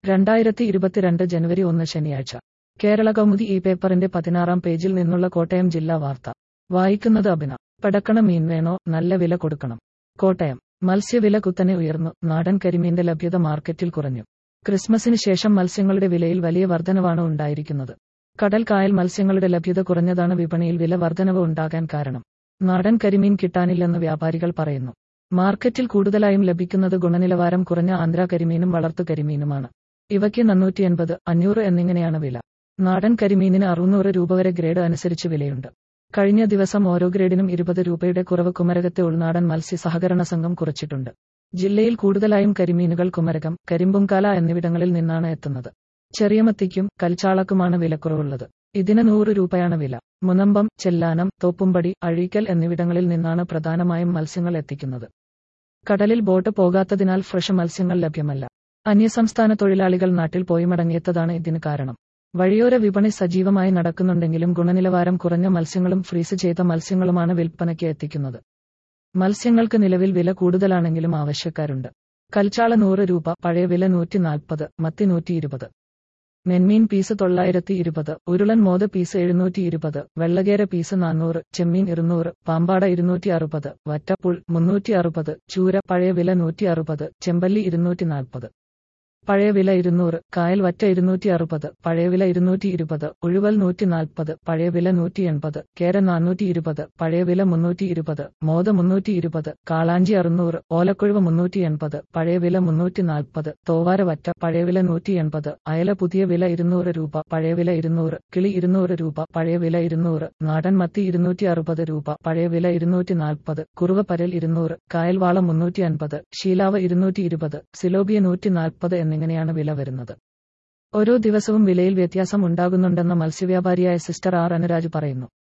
രണ്ടായിരത്തി ഇരുപത്തിരണ്ട് ജനുവരി ഒന്ന് ശനിയാഴ്ച കേരള കൗമുദി ഈ പേപ്പറിന്റെ പതിനാറാം പേജിൽ നിന്നുള്ള കോട്ടയം ജില്ലാ വാർത്ത വായിക്കുന്നത് അഭിന പടക്കണ മീൻ വേണോ നല്ല വില കൊടുക്കണം കോട്ടയം മത്സ്യവില കുത്തനെ ഉയർന്നു നാടൻ കരിമീന്റെ ലഭ്യത മാർക്കറ്റിൽ കുറഞ്ഞു ക്രിസ്മസിന് ശേഷം മത്സ്യങ്ങളുടെ വിലയിൽ വലിയ വർധനവാണ് ഉണ്ടായിരിക്കുന്നത് കടൽ കായൽ മത്സ്യങ്ങളുടെ ലഭ്യത കുറഞ്ഞതാണ് വിപണിയിൽ വില വർധനവ് ഉണ്ടാകാൻ കാരണം നാടൻ കരിമീൻ കിട്ടാനില്ലെന്ന് വ്യാപാരികൾ പറയുന്നു മാർക്കറ്റിൽ കൂടുതലായും ലഭിക്കുന്നത് ഗുണനിലവാരം കുറഞ്ഞ ആന്ധ്ര കരിമീനും വളർത്തു കരിമീനുമാണ് ഇവയ്ക്ക് നന്നൂറ്റി എൺപത് അഞ്ഞൂറ് എന്നിങ്ങനെയാണ് വില നാടൻ കരിമീനിന് അറുന്നൂറ് രൂപ വരെ ഗ്രേഡ് അനുസരിച്ച് വിലയുണ്ട് കഴിഞ്ഞ ദിവസം ഓരോ ഗ്രേഡിനും ഇരുപത് രൂപയുടെ കുറവ് കുമരകത്തെ ഉൾനാടൻ മത്സ്യ സഹകരണ സംഘം കുറച്ചിട്ടുണ്ട് ജില്ലയിൽ കൂടുതലായും കരിമീനുകൾ കുമരകം കരിമ്പുംകാല എന്നിവിടങ്ങളിൽ നിന്നാണ് എത്തുന്നത് ചെറിയമത്തിക്കും കൽച്ചാളക്കുമാണ് വിലക്കുറവുള്ളത് ഇതിന് നൂറ് രൂപയാണ് വില മുനമ്പം ചെല്ലാനം തോപ്പുംപടി അഴീക്കൽ എന്നിവിടങ്ങളിൽ നിന്നാണ് പ്രധാനമായും മത്സ്യങ്ങൾ എത്തിക്കുന്നത് കടലിൽ ബോട്ട് പോകാത്തതിനാൽ ഫ്രഷ് മത്സ്യങ്ങൾ ലഭ്യമല്ല അന്യസംസ്ഥാന തൊഴിലാളികൾ നാട്ടിൽ പോയി മടങ്ങിയെത്തതാണ് ഇതിന് കാരണം വഴിയോര വിപണി സജീവമായി നടക്കുന്നുണ്ടെങ്കിലും ഗുണനിലവാരം കുറഞ്ഞ മത്സ്യങ്ങളും ഫ്രീസ് ചെയ്ത മത്സ്യങ്ങളുമാണ് വിൽപ്പനയ്ക്ക് എത്തിക്കുന്നത് മത്സ്യങ്ങൾക്ക് നിലവിൽ വില കൂടുതലാണെങ്കിലും ആവശ്യക്കാരുണ്ട് കൽച്ചാള നൂറ് രൂപ പഴയ വില നൂറ്റി നാൽപ്പത് മത്തി നൂറ്റി ഇരുപത് നെന്മീൻ പീസ് തൊള്ളായിരത്തി ഇരുപത് ഉരുളൻ മോത പീസ് എഴുന്നൂറ്റി ഇരുപത് വെള്ളകേര പീസ് നാനൂറ് ചെമ്മീൻ ഇരുന്നൂറ് പാമ്പാട ഇരുന്നൂറ്റി അറുപത് വറ്റപ്പുൾ മുന്നൂറ്റി അറുപത് ചൂര പഴയ വില നൂറ്റി അറുപത് ചെമ്പല്ലി ഇരുന്നൂറ്റി നാൽപ്പത് പഴയ വില ഇരുന്നൂറ് കായൽ വറ്റ ഇരുന്നൂറ്റി അറുപത് പഴയ വില ഇരുന്നൂറ്റി ഇരുപത് ഉഴുവൽ നൂറ്റി നാൽപ്പത് പഴയ വില നൂറ്റി എൺപത് കേര നാനൂറ്റി ഇരുപത് പഴയ വില മുന്നൂറ്റി ഇരുപത് മോത മുന്നൂറ്റി ഇരുപത് കാളാഞ്ചി അറുന്നൂറ് ഓലക്കുഴുവ് മുന്നൂറ്റി എൺപത് പഴയ വില മുന്നൂറ്റി നാൽപ്പത് തോവാര വറ്റ പഴയ വില നൂറ്റി എൺപത് അയല പുതിയ വില ഇരുന്നൂറ് രൂപ പഴയ വില ഇരുന്നൂറ് കിളി ഇരുന്നൂറ് രൂപ പഴയ വില ഇരുന്നൂറ് നാടൻ മത്തി ഇരുന്നൂറ്റി അറുപത് രൂപ പഴയ വില ഇരുന്നൂറ്റി നാൽപ്പത് കുറുവ പരൽ ഇരുന്നൂറ് കായൽവാള മുന്നൂറ്റി അൻപത് ഷീലാവ് ഇരുന്നൂറ്റി ഇരുപത് സിലോബിയ നൂറ്റി നാൽപ്പത് എന്നിങ്ങനെയാണ് വില വരുന്നത് ഓരോ ദിവസവും വിലയിൽ വ്യത്യാസം ഉണ്ടാകുന്നുണ്ടെന്ന് മത്സ്യവ്യാപാരിയായ സിസ്റ്റർ ആർ അനുരാജ് പറയുന്നു